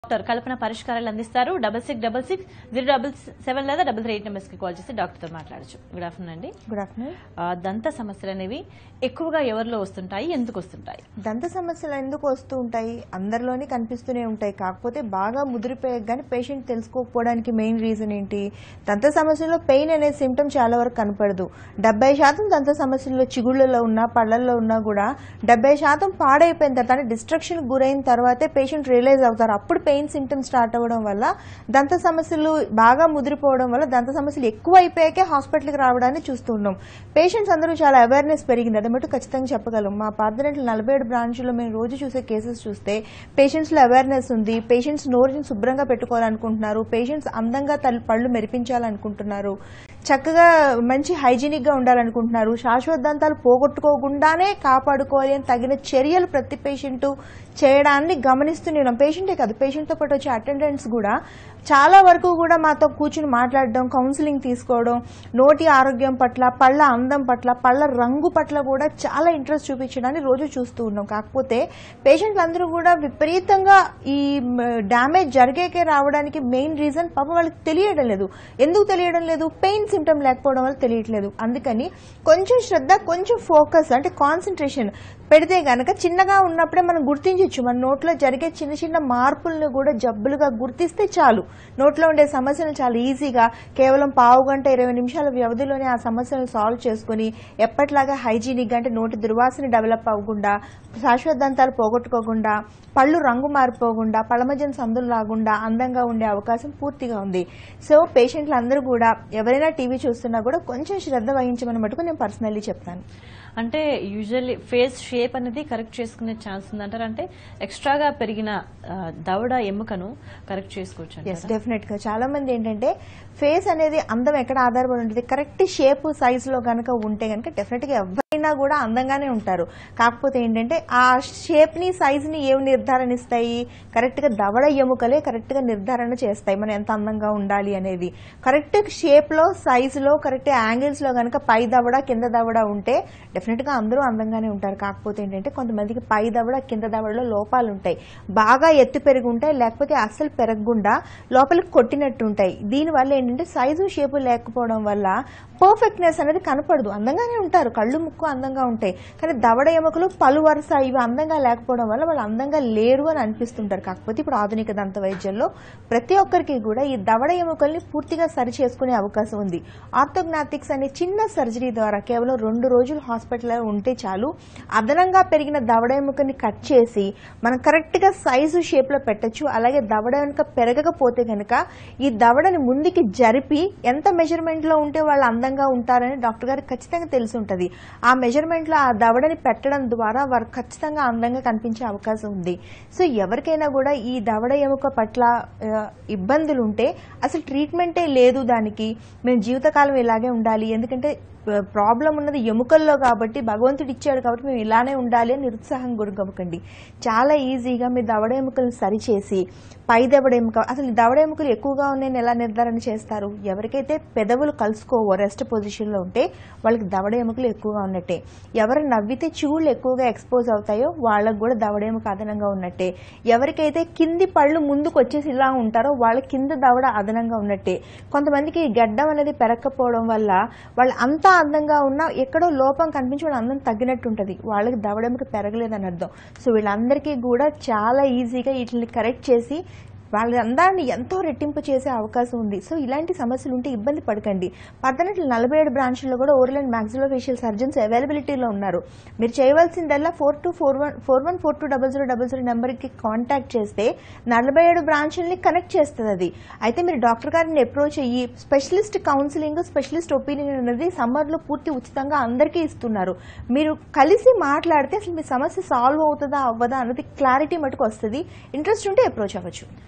Doctor Kalpana పరిష్కారాలు అందిస్తారు double six double six zero double seven లేదా డబల్ త్రీ ఎయిట్ నెంబర్స్ కి కాల్ చేసి డాక్టర్తో మాట్లాడచ్చు గుడ్ ఆఫ్టర్నూన్ అండి గుడ్ ఆఫ్టర్నూన్ ఆ, దంత సమస్యలు అనేవి ఎక్కువగా ఎవరిలో వస్తుంటాయి ఎందుకు వస్తుంటాయి దంత సమస్యలు ఎందుకు వస్తూ ఉంటాయి అందరిలోనే కనిపిస్తూనే ఉంటాయి కాకపోతే బాగా ముదిరిపోయాక కానీ పేషెంట్ తెలుసుకోకపోవడానికి మెయిన్ రీజన్ ఏంటి దంత సమస్యలో పెయిన్ అనే సిమ్టమ్ చాలా వరకు కనపడదు డెబ్బై శాతం దంత సమస్యల్లో చిగుళ్ళలో ఉన్నా పళ్ళల్లో ఉన్నా కూడా డెబ్బై శాతం పాడైపోయిన తర్వాత అంటే డిస్ట్రక్షన్ గురైన తర్వాతే పేషెంట్ రియలైజ్ అవుతారు అప్పుడు పెయిన్ సిమ్టమ్స్ స్టార్ట్ అవ్వడం వల్ల దంత సమస్యలు బాగా ముదిరిపోవడం వల్ల దంత సమస్యలు ఎక్కువ అయిపోయాకే హాస్పిటల్కి రావడాన్ని చూస్తున్నాం పేషెంట్స్ అందరూ చాలా అవేర్నెస్ పెరిగింది అది మటు ఖచ్చితంగా చెప్పగలం మా పార్దనెంట్లు నలభై ఏడు బ్రాంచ్లో మేము రోజు చూసే కేసెస్ చూస్తే పేషెంట్స్లో అవేర్నెస్ ఉంది పేషెంట్స్ నోరుని శుభ్రంగా పెట్టుకోవాలనుకుంటున్నారు పేషెంట్స్ అందంగా తల్లి పళ్ళు మెరిపించాలనుకుంటున్నారు చక్కగా మంచి హైజీనిక్ గా ఉండాలనుకుంటున్నారు శాశ్వత దంతాలు పోగొట్టుకోకుండానే కాపాడుకోవాలి అని తగిన చర్యలు ప్రతి పేషెంట్ చేయడాన్ని గమనిస్తూనే ఉన్నాం పేషెంటే కాదు పేషెంట్తో పాటు వచ్చే అటెండెంట్స్ కూడా చాలా వరకు కూడా మాతో కూర్చుని మాట్లాడడం కౌన్సిలింగ్ తీసుకోవడం నోటి ఆరోగ్యం పట్ల పళ్ళ అందం పట్ల పళ్ళ రంగు పట్ల కూడా చాలా ఇంట్రెస్ట్ చూపించడాన్ని రోజు చూస్తూ ఉన్నాం కాకపోతే పేషెంట్లు అందరూ కూడా విపరీతంగా ఈ డ్యామేజ్ జరిగేకే రావడానికి మెయిన్ రీజన్ పాప వాళ్ళకి తెలియడం లేదు ఎందుకు తెలియడం లేదు పెయిన్ సిమ్టమ్ లేకపోవడం వల్ల తెలియట్లేదు అందుకని కొంచెం శ్రద్ధ కొంచెం ఫోకస్ అంటే కాన్సన్ట్రేషన్ పెడితే గనక చిన్నగా ఉన్నప్పుడే మనం గుర్తించవచ్చు మన నోట్లో జరిగే చిన్న చిన్న మార్పులను కూడా జబ్బులుగా గుర్తిస్తే చాలు నోట్లో ఉండే సమస్యలు చాలా ఈజీగా కేవలం పావు గంట ఇరవై నిమిషాల వ్యవధిలోనే ఆ సమస్యలను సాల్వ్ చేసుకుని ఎప్పటిలాగా హైజీనిక్ అంటే నోటి దుర్వాసన డెవలప్ అవ్వకుండా శాశ్వత దంతాలు పోగొట్టుకోకుండా పళ్ళు రంగు మారిపోకుండా పళ్ళ మధ్యన సందులు రాకుండా అందంగా ఉండే అవకాశం పూర్తిగా ఉంది సో పేషెంట్లు అందరూ కూడా ఎవరైనా టీవీ చూస్తున్నా కూడా కొంచెం శ్రద్ధ వహించమని మటుకు నేను పర్సనల్లీ చెప్తాను అంటే యూజువల్లీ ఫేస్ షేప్ అనేది కరెక్ట్ చేసుకునే ఛాన్స్ ఉందంటారు అంటే ఎక్స్ట్రాగా పెరిగిన ఆ, దవడ ఎముకను కరెక్ట్ చేసుకోవచ్చు ఎస్ అంటారా? డెఫినెట్ గా చాలా మంది ఏంటంటే ఫేస్ అనేది అందం ఎక్కడ ఆధారపడి ఉంటుంది కరెక్ట్ షేప్ సైజ్ లో కనుక ఉంటే కనుక డెఫినెట్ గా ఎవరైనా కూడా అందంగానే ఉంటారు కాకపోతే ఏంటంటే ఆ షేప్ ని సైజ్ ని ఏమి నిర్ధారణ ఇస్తాయి కరెక్ట్ గా దవడ ఎముకలే కరెక్ట్ గా నిర్ధారణ చేస్తాయి మనం ఎంత అందంగా ఉండాలి అనేది కరెక్ట్ షేప్ లో సైజ్ లో కరెక్ట్ యాంగిల్స్ లో కనుక పై దవడ కింద దవడ ఉంటే డెఫినెట్ గా అందరూ అందంగానే ఉంటారు కాకపోతే ఏంటంటే కొంతమందికి పై దవడ కింద దవడలో లోపాలు ఉంటాయి బాగా ఎత్తు పెరిగి ఉంటాయి లేకపోతే అస్సలు పెరగకుండా లోపలికి కొట్టినట్టు ఉంటాయి దీనివల్ల ఏంటంటే సైజు షేపు లేకపోవడం వల్ల పర్ఫెక్ట్నెస్ అనేది కనపడదు అందంగానే ఉంటారు కళ్ళు ముక్కు అందంగా ఉంటాయి కానీ దవడ ఎముకలు పలు వరుస ఇవి అందంగా లేకపోవడం వల్ల వాళ్ళు అందంగా లేరు అని అనిపిస్తుంటారు కాకపోతే ఇప్పుడు ఆధునిక దంత వైద్యంలో ప్రతి ఒక్కరికి కూడా ఈ దవడ ఎముకల్ని పూర్తిగా సరి చేసుకునే అవకాశం ఉంది ఆర్థోగ్నాటిక్స్ అనే చిన్న సర్జరీ ద్వారా కేవలం రెండు రోజులు హాస్పిటల్లో ఉంటే చాలు అదనంగా పెరిగిన దవడ ఎముకని కట్ చేసి మనం కరెక్ట్ గా సైజు షేప్ లో పెట్టచ్చు అలాగే దవడ వెనుక పెరగకపోతే కనుక ఈ దవడని ముందుకి జరిపి ఎంత మెజర్మెంట్ లో ఉంటే వాళ్ళు అందంగా ఉంటారని డాక్టర్ గారికి ఖచ్చితంగా తెలిసి ఉంటది ఆ మెజర్మెంట్ లో ఆ దవడని పెట్టడం ద్వారా వారు ఖచ్చితంగా అందంగా కనిపించే అవకాశం ఉంది సో ఎవరికైనా కూడా ఈ దవడ ఎముక పట్ల ఆ, ఇబ్బందులు ఉంటే అసలు ట్రీట్మెంటే లేదు దానికి మేము జీవితకాలం ఇలాగే ఉండాలి ఎందుకంటే ప్రాబ్లం ఉన్నది ఎముకల్లో కాబట్టి భగవంతుడు ఇచ్చాడు కాబట్టి మేము ఇలానే ఉండాలి అని నిరుత్సాహం గురకవ్వకండి చాలా ఈజీగా మీ దవడ ఎముకలను సరిచేసి పై దవడ ఎముక అసలు ఈ దవడ ఎముకలు ఎక్కువగా ఉన్నాయని ఎలా నిర్ధారణ చేస్తారు ఎవరికైతే పెదవులు కలుసుకోవో రెస్ట్ పొజిషన్లో ఉంటే వాళ్ళకి దవడ ఎముకలు ఎక్కువగా ఉన్నట్టే ఎవరు నవ్వితే చెవులు ఎక్కువగా ఎక్స్పోజ్ అవుతాయో వాళ్ళకి కూడా దవడ ఎముక అదనంగా ఉన్నట్టే ఎవరికైతే కింది పళ్ళు ముందుకు వచ్చేసి ఇలా ఉంటారో వాళ్ళ కింద దవడ అదనంగా ఉన్నట్టే కొంతమందికి ఈ గడ్డం అనేది పెరగకపోవడం వల్ల వాళ్ళు అంతా అందంగా ఉన్నా ఎక్కడో లోపం కనిపించి వాళ్ళ అందం తగ్గినట్టు ఉంటుంది వాళ్ళకి దవడెముక పెరగలేదని అర్థం సో వీళ్ళందరికీ కూడా చాలా ఈజీగా వీటిని కరెక్ట్ చేసి వాళ్ళ అందాన్ని ఎంతో రెట్టింపు చేసే అవకాశం ఉంది సో ఇలాంటి సమస్యలు ఉంటే ఇబ్బంది పడకండి పద్దనట్లు నలభై ఏడు బ్రాంచ్ల్లో కూడా oral and maxillofacial surgeons అవైలబిలిటీలో ఉన్నారు మీరు చేయవలసిందల్లా four two four one four one four two double zero double zero నెంబర్కి కాంటాక్ట్ చేస్తే నలభై ఏడు బ్రాంచుల్ని కనెక్ట్ చేస్తుంది అది అయితే మీరు డాక్టర్ గారిని అప్రోచ్ అయ్యి స్పెషలిస్ట్ కౌన్సిలింగ్ స్పెషలిస్ట్ ఒపీనియన్ అనేది సమ్మర్లో పూర్తి ఉచితంగా అందరికీ ఇస్తున్నారు మీరు కలిసి మాట్లాడితే అసలు మీ సమస్య సాల్వ్ అవుతుందా అవ్వదా అన్నది క్లారిటీ మటుకు వస్తుంది ఇంట్రెస్ట్ ఉంటే అప్రోచ్ అవ్వచ్చు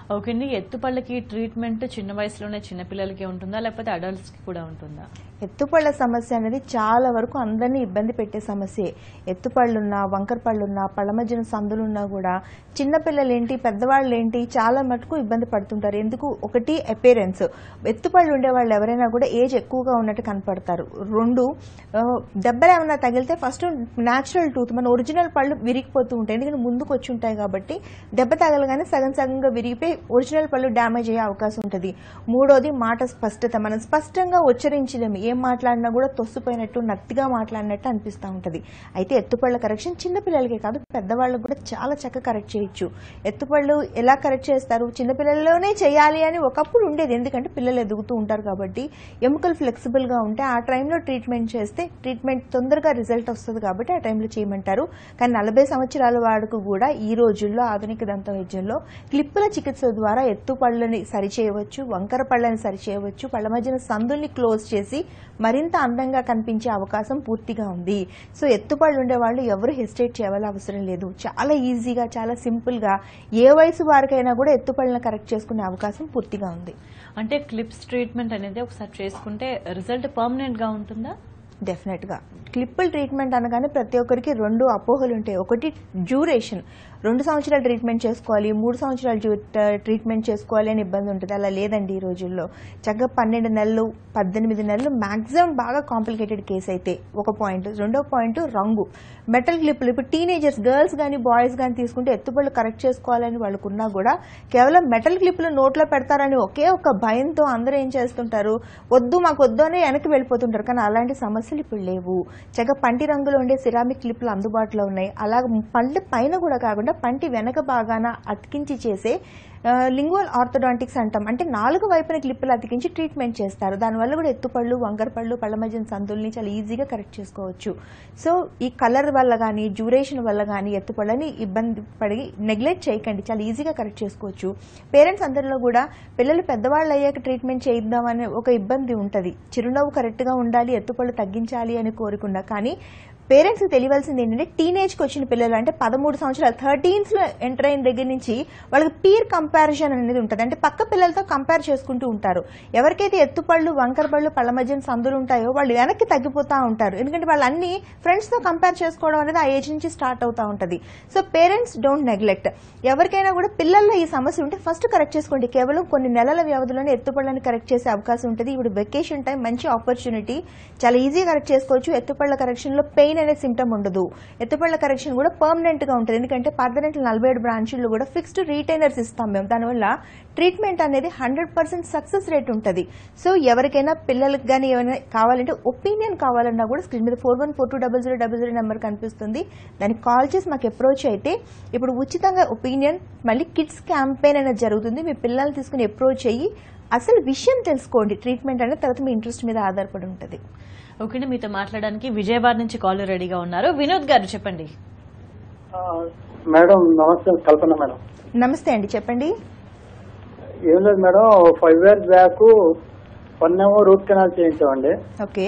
ఓకే అండి ఎత్తుపళ్ళకి ట్రీట్మెంట్ చిన్న వయసులోనే చిన్న పిల్లలకి ఉంటుందా లేకపోతే అడల్ట్స్ కి కూడా ఉంటుందా ఎత్తుపళ్ళ సమస్య అనేది చాలా వరకు అందరినీ ఇబ్బంది పెట్టే సమస్యే ఎత్తుపళ్ళున్నా వంకర పళ్ళున్నా పళ్ళ మధ్యన సందులున్నా కూడా చిన్నపిల్లలు ఏంటి పెద్దవాళ్ళు ఏంటి చాలా మటుకు ఇబ్బంది పడుతుంటారు ఎందుకు ఒకటి అపేరెన్స్ ఎత్తుపళ్ళు ఉండే వాళ్ళు ఎవరైనా కూడా ఏజ్ ఎక్కువగా ఉన్నట్టు కనపడతారు రెండు ఆ, దెబ్బలు ఏమైనా తగిలితే ఫస్ట్ న్యాచురల్ టూత్ మన ఒరిజినల్ పళ్ళు విరిగిపోతూ ఉంటాయి ఎందుకంటే ముందుకు వచ్చి ఉంటాయి కాబట్టి దెబ్బ తగలగానే సగం సగంగా విరిగిపోయి ఒరిజినల్ పళ్ళు డ్యామేజ్ అయ్యే అవకాశం ఉంటుంది మూడోది మాట స్పష్టత మనం స్పష్టంగా ఉచ్చరించలేము ఏం మాట్లాడినా కూడా తొస్సుపోయినట్టు నత్తిగా మాట్లాడినట్టు అనిపిస్తూ ఉంటుంది అయితే ఎత్తుపళ్ళ కరెక్షన్ చిన్నపిల్లలకే కాదు పెద్దవాళ్ళకు కూడా చాలా చక్కగా కరెక్ట్ చేయొచ్చు ఎత్తుపళ్ళు ఎలా కరెక్ట్ చేస్తారు చిన్నపిల్లల్లోనే చేయాలి అని ఒకప్పుడు ఉండేది ఎందుకంటే పిల్లలు ఎదుగుతూ ఉంటారు కాబట్టి ఎముకలు ఫ్లెక్సిబుల్ గా ఉంటే ఆ టైంలో ట్రీట్మెంట్ చేస్తే ట్రీట్మెంట్ తొందరగా రిజల్ట్ వస్తుంది కాబట్టి ఆ టైంలో చేయమంటారు కానీ నలభై సంవత్సరాల వాడుకు కూడా ఈ రోజుల్లో ఆధునిక దంత వైద్యంలో క్లిప్పుల చికిత్స ద్వారా ఎత్తు పళ్ళని సరిచేయవచ్చు వంకర పళ్ళని సరిచేయవచ్చు పళ్ళ మధ్యన సందుల్ని క్లోజ్ చేసి మరింత అందంగా కనిపించే అవకాశం పూర్తిగా ఉంది సో ఎత్తుపళ్ళు ఉండే వాళ్ళు ఎవరు హెసిటేట్ చేయాలి అవసరం లేదు చాలా ఈజీగా చాలా సింపుల్ గా ఏ వయసు వారికైనా కూడా ఎత్తుపళ్ళని కరెక్ట్ చేసుకునే అవకాశం పూర్తిగా ఉంది అంటే క్లిప్స్ ట్రీట్మెంట్ అనేది ఒకసారి చేసుకుంటే రిజల్ట్ పర్మనెంట్ గా ఉంటుందా డెఫినెట్ గా క్లిప్పుల్ ట్రీట్మెంట్ అనగానే ప్రతి ఒక్కరికి రెండు అపోహలు ఉంటాయి ఒకటి డ్యూరేషన్ రెండు సంవత్సరాలు ట్రీట్మెంట్ చేసుకోవాలి మూడు సంవత్సరాలు డ్యూ- ట్రీట్మెంట్ చేసుకోవాలి అని ఇబ్బంది ఉంటుంది అలా లేదండి ఈ రోజుల్లో చక్కగా పన్నెండు నెలలు పద్దెనిమిది నెలలు మాక్సిమం బాగా కాంప్లికేటెడ్ కేసు అయితే ఒక పాయింట్ రెండో పాయింట్ రంగు మెటల్ క్లిప్పులు ఇప్పుడు టీనేజర్స్ గర్ల్స్ కానీ బాయ్స్ కానీ తీసుకుంటే ఎత్తుపళ్ళు కరెక్ట్ చేసుకోవాలని వాళ్ళకున్నా కూడా కేవలం మెటల్ క్లిప్పులు నోట్లో పెడతారని ఒకే ఒక భయంతో అందరూ ఏం చేస్తుంటారు వద్దు మాకు వద్దు అని వెనక్కి వెళ్ళిపోతుంటారు కానీ అలాంటి సమస్యలు ఇప్పుడు లేవు చక్కగా పంటి రంగులో ఉండే సిరామిక్ క్లిప్లు అందుబాటులో ఉన్నాయి అలాగే పళ్ళు పైన కూడా కాకుండా పంటి వెనక భాగాన అతికించి చేసే లింగువల్ ఆర్థోడాంటిక్స్ అంటాం అంటే నాలుగు వైపున క్లిప్పులు అతికించి ట్రీట్మెంట్ చేస్తారు దానివల్ల కూడా ఎత్తుపళ్ళు వంకర పళ్ళు పళ్ళ మధ్యన సందుల్ని చాలా ఈజీగా కరెక్ట్ చేసుకోవచ్చు సో ఈ కలర్ వల్ల కానీ డ్యూరేషన్ వల్ల కానీ ఎత్తుపళ్ళని ఇబ్బంది పడి నెగ్లెక్ట్ చేయకండి చాలా ఈజీగా కరెక్ట్ చేసుకోవచ్చు పేరెంట్స్ అందరిలో కూడా పిల్లలు పెద్దవాళ్ళు అయ్యాక ట్రీట్మెంట్ చేయిద్దామనే ఒక ఇబ్బంది ఉంటుంది చిరునవ్వు కరెక్ట్గా ఉండాలి ఎత్తుపళ్ళు తగ్గించాలి అని కోరుకుండా కానీ పేరెంట్స్ తెలియాల్సింది ఏంటంటే టీనేజ్ కి వచ్చిన పిల్లలు అంటే పదమూడు సంవత్సరాలు థర్టీన్స్ లో ఎంటర్ అయిన దగ్గర నుంచి వాళ్ళకి పీర్ కంపారిజన్ అనేది ఉంటుంది అంటే పక్క పిల్లలతో కంపేర్ చేసుకుంటూ ఉంటారు ఎవరికైతే ఎత్తుపళ్ళు వంకర పళ్ళు పళ్ళ మధ్యన సందులు ఉంటాయో వాళ్ళు వెనక్కి తగ్గిపోతా ఉంటారు ఎందుకంటే వాళ్ళు అన్ని ఫ్రెండ్స్ తో కంపేర్ చేసుకోవడం అనేది ఆ ఏజ్ నుంచి స్టార్ట్ అవుతా ఉంటది సో పేరెంట్స్ డోంట్ నెగ్లెక్ట్ ఎవరికైనా కూడా పిల్లల్లో ఈ సమస్య ఉంటే ఫస్ట్ కరెక్ట్ చేసుకోండి కేవలం కొన్ని నెలల వ్యవధిలోనే ఎత్తుపళ్ళని కరెక్ట్ చేసే అవకాశం ఉంటుంది ఇప్పుడు వెకేషన్ టైం మంచి ఆపర్చునిటీ చాలా ఈజీగా కరెక్ట్ చేసుకోవచ్చు ఎత్తుపళ్ళ కరెక్షన్ లో పెయిన్ అనే సిమ్టమ్ ఉండదు ఎత్తుపళ్ళ కరెక్షన్ కూడా పర్మనెంట్ గా ఉంటుంది ఎందుకంటే పర్మనెంట్ నలభై ఏడు బ్రాంచీల్లో కూడా ఫిక్స్డ్ రీటైనర్స్ ఇస్తాం మేము దానివల్ల ట్రీట్మెంట్ అనేది హండ్రెడ్ పర్సెంట్ సక్సెస్ రేట్ ఉంటుంది సో ఎవరికైనా పిల్లలకు కానీ ఏమైనా కావాలంటే ఒపీనియన్ కావాలన్నా కూడా స్క్రీన్ మీద four one four two double zero double zero number కనిపిస్తుంది దానికి కాల్ చేసి మాకు అప్రోచ్ అయితే ఇప్పుడు ఉచితంగా ఒపీనియన్ మళ్ళీ కిడ్స్ క్యాంపెయిన్ అనేది జరుగుతుంది మీ పిల్లల్ని తీసుకుని అప్రోచ్ అయ్యి అసలు విషయం తెలుసుకోండి ట్రీట్మెంట్ అనేది తర్వాత మీ ఇంట్రెస్ట్ మీద ఆధారపడి ఉంటుంది ఓకే అండి మీతో మాట్లాడడానికి విజయవాడ నుంచి కాల్ రెడీగా ఉన్నారు వినోద్ గారు చెప్పండి ఆ, మేడం నమస్తే కల్పన మేడం నమస్తే అండి చెప్పండి ఏం లేదు మేడం ఫైవ్ ఇయర్స్ బ్యాక్ పన్నేమో రూట్ కెనాల్ చేయించామండి ఓకే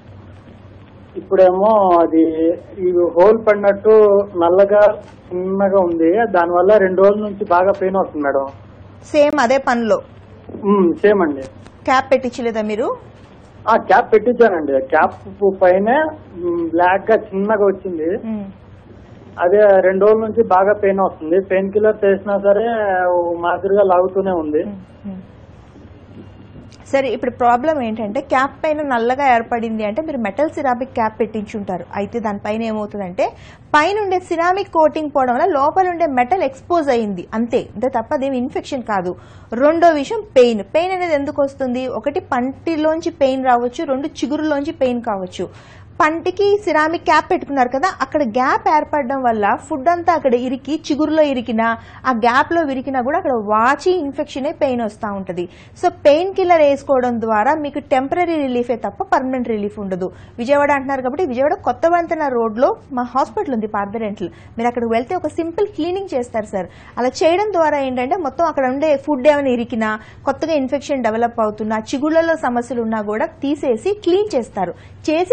ఇప్పుడేమో అది ఈ హోల్ పడినట్టు నల్లగా చిన్నగా ఉంది దానివల్ల రెండు రోజుల నుంచి బాగా పెయిన్ వస్తుంది మేడం సేమ్ అదే పనిలో ఉమ్, సేమ్ అండి క్యాప్ పెట్టించలేదా మీరు ఆ క్యాప్ పెట్టించానండి క్యాప్ పైన బ్లాక్ గా చిన్నగా వచ్చింది మ్మ్. అదే రెండు రోజుల నుంచి బాగా పెయిన్ వస్తుంది పెయిన్ కిల్లర్ చేసినా సరే ఓ మాదిరిగా లాగుతూనే ఉంది మ్మ్. సరే ఇప్పుడు ప్రాబ్లం ఏంటంటే క్యాప్ పైన నల్లగా ఏర్పడింది అంటే మీరు మెటల్ సిరామిక్ క్యాప్ పెట్టించుంటారు అయితే దానిపైన ఏమవుతుందంటే పైన ఉండే సిరామిక్ కోటింగ్ పోవడం వల్ల లోపల ఉండే మెటల్ ఎక్స్పోజ్ అయింది అంతే అంతే తప్ప అదేమి ఇన్ఫెక్షన్ కాదు రెండో విషయం పెయిన్ పెయిన్ అనేది ఎందుకు వస్తుంది ఒకటి పంటిలోంచి పెయిన్ రావచ్చు రెండు చిగురులోంచి పెయిన్ కావచ్చు పంటికి సిరామిక్ క్యాప్ పెట్టుకున్నారు కదా అక్కడ గ్యాప్ ఏర్పడడం వల్ల ఫుడ్ అంతా అక్కడ ఇరికి చిగురులో ఇరికినా ఆ గ్యాప్ లో విరికినా కూడా అక్కడ వాచి ఇన్ఫెక్షన్ పెయిన్ వస్తూ ఉంటది సో పెయిన్ కిల్లర్ వేసుకోవడం ద్వారా మీకు టెంపరీ రిలీఫే తప్ప పర్మనెంట్ రిలీఫ్ ఉండదు విజయవాడ అంటున్నారు కాబట్టి విజయవాడ కొత్త వంతెన రోడ్ లో మా హాస్పిటల్ ఉంది పార్థరెంటల్ మీరు అక్కడికి వెళ్తే ఒక సింపుల్ క్లీనింగ్ చేస్తారు సార్ అలా చేయడం ద్వారా ఏంటంటే మొత్తం అక్కడ ఉండే ఫుడ్ ఏమైనా ఇరికినా కొత్తగా ఇన్ఫెక్షన్ డెవలప్ అవుతున్నా చిగుళ్ళలో సమస్యలు ఉన్నా కూడా తీసేసి క్లీన్ చేస్తారు చేసిన తర్వాత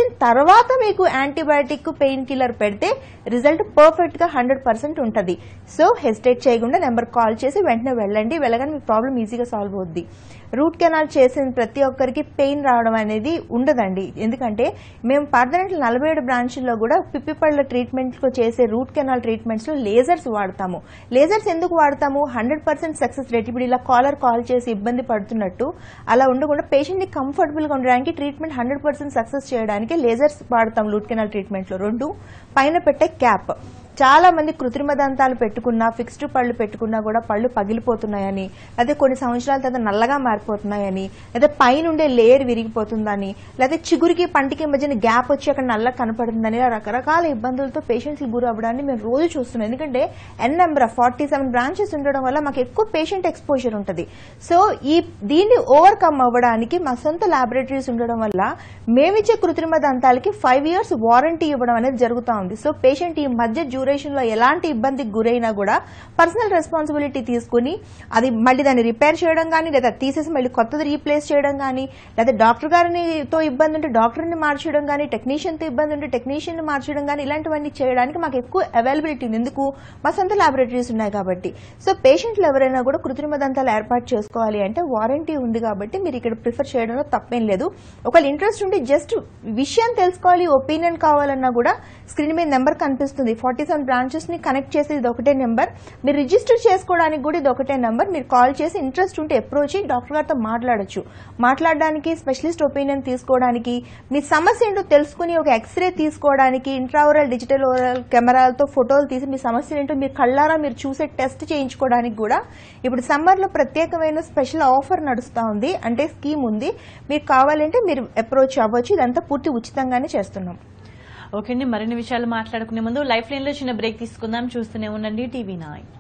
తర్వాత మీకు యాంటీబయాటిక్ పెయిన్ కిల్లర్ పెడితే రిజల్ట్ పర్ఫెక్ట్ గా హండ్రెడ్ పర్సెంట్ ఉంటుంది సో హెసిటేట్ చేయకుండా నెంబర్ కాల్ చేసి వెంటనే వెళ్ళండి వెళ్ళగానే మీ ప్రాబ్లం ఈజీగా సాల్వ్ అవుద్ది రూట్ కెనాల్ చేసిన ప్రతి ఒక్కరికి పెయిన్ రావడం అనేది ఉండదండి ఎందుకంటే మేము పర్దనెంట్ నలభై ఏడు బ్రాంచ్ల్లో కూడా పిప్పిపళ్ళ ట్రీట్మెంట్ చేసే రూట్ కెనాల్ ట్రీట్మెంట్స్ లో లేజర్స్ వాడతాము లేజర్స్ ఎందుకు వాడతాము హండ్రెడ్ పర్సెంట్ సక్సెస్ రేట్ ఇప్పుడు ఇలా కాలర్ కాల్ చేసి ఇబ్బంది పడుతున్నట్టు అలా ఉండకుండా పేషెంట్ ని కంఫర్టబుల్ గా ఉండడానికి ట్రీట్మెంట్ హండ్రెడ్ పర్సెంట్ సక్సెస్ చేయడానికి లేజర్స్ వాడతాం రూట్ కెనాల్ ట్రీట్మెంట్ లో రెండు పైన పెట్టే క్యాప్ చాలా మంది కృత్రిమ దంతాలు పెట్టుకున్నా ఫిక్స్డ్ పళ్ళు పెట్టుకున్నా కూడా పళ్ళు పగిలిపోతున్నాయని అదే కొన్ని సంవత్సరాల తర్వాత నల్లగా మారిపోతున్నాయని లేదా పైనుండే లేయర్ విరిగిపోతుందని లేదా చిగురికి పంటికి మధ్యన గ్యాప్ వచ్చి అక్కడ నల్ల కనపడుతుందని ఇలా రకరకాల ఇబ్బందులతో పేషెంట్స్ గురి అవ్వడాన్ని మేము రోజు చూస్తున్నాం ఎందుకంటే ఎన్ నెంబర్ ఫార్టీ సెవెన్ బ్రాంచెస్ ఉండడం వల్ల మాకు ఎక్కువ పేషెంట్ ఎక్స్పోజర్ ఉంటుంది సో ఈ దీన్ని ఓవర్కమ్ అవ్వడానికి మా సొంత ల్యాబొరేటరీస్ ఉండడం వల్ల మేమిచ్చే కృత్రిమ దంతాలకి ఫైవ్ ఇయర్స్ వారంటీ ఇవ్వడం అనేది జరుగుతూ ఉంది సో పేషెంట్ ఈ మధ్య డ్యూరేషన్ లో ఎలాంటి ఇబ్బందికి గురైనా కూడా పర్సనల్ రెస్పాన్సిబిలిటీ తీసుకుని అది మళ్ళీ దాన్ని రిపేర్ చేయడం కానీ లేదా తీసేసి మళ్ళీ కొత్తది రీప్లేస్ చేయడం కానీ లేదా డాక్టర్ గారిని తో ఇబ్బంది ఉంటే డాక్టర్ని మార్చడం కానీ టెక్నీషియన్ తో ఇబ్బంది ఉంటే టెక్నీషియన్ ని మార్చడం కానీ ఇలాంటివన్నీ చేయడానికి మాకు ఎక్కువ అవైలబిలిటీ ఉంది ఎందుకు మా సొంత ల్యాబొరేటరీస్ ఉన్నాయి కాబట్టి సో పేషెంట్లు ఎవరైనా కూడా కృత్రిమ దంతాలు ఏర్పాటు చేసుకోవాలి అంటే వారంటీ ఉంది కాబట్టి మీరు ఇక్కడ ప్రిఫర్ చేయడంలో తప్పేం లేదు ఒకవేళ ఇంట్రెస్ట్ ఉంటే జస్ట్ విషయం తెలుసుకోవాలి ఒపీనియన్ కావాలన్నా కూడా స్క్రీన్ మీద నెంబర్ కనిపిస్తుంది ఫార్టీ సెవెన్ బ్రాంచెస్ ని కనెక్ట్ చేసి ఇది ఒకటే నెంబర్ మీరు రిజిస్టర్ చేసుకోవడానికి కూడా ఇది ఒకటే నెంబర్ మీరు కాల్ చేసి ఇంట్రెస్ట్ ఉంటే అప్రోచ్ అయ్యి డాక్టర్ గారితో మాట్లాడొచ్చు మాట్లాడడానికి స్పెషలిస్ట్ ఒపీనియన్ తీసుకోవడానికి మీ సమస్య ఏంటో తెలుసుకుని ఒక ఎక్స్రే తీసుకోవడానికి ఇంట్రావరల్ డిజిటల్ ఓరల్ కెమెరాలతో ఫోటోలు తీసి మీ సమస్య ఏంటో మీరు కళ్ళారా మీరు చూసే టెస్ట్ చేయించుకోవడానికి కూడా ఇప్పుడు సమ్మర్ లో ప్రత్యేకమైన స్పెషల్ ఆఫర్ నడుస్తా ఉంది అంటే స్కీమ్ ఉంది మీరు కావాలంటే మీరు అప్రోచ్ అవ్వచ్చు ఇదంతా పూర్తి ఉచితంగానే చేస్తున్నాం ఓకే అండి మరిన్ని విషయాలు మాట్లాడుకునే ముందు లైఫ్ లైన్ లో చిన్న బ్రేక్ తీసుకుందాం చూస్తూనే ఉండండి టీవీ నైన్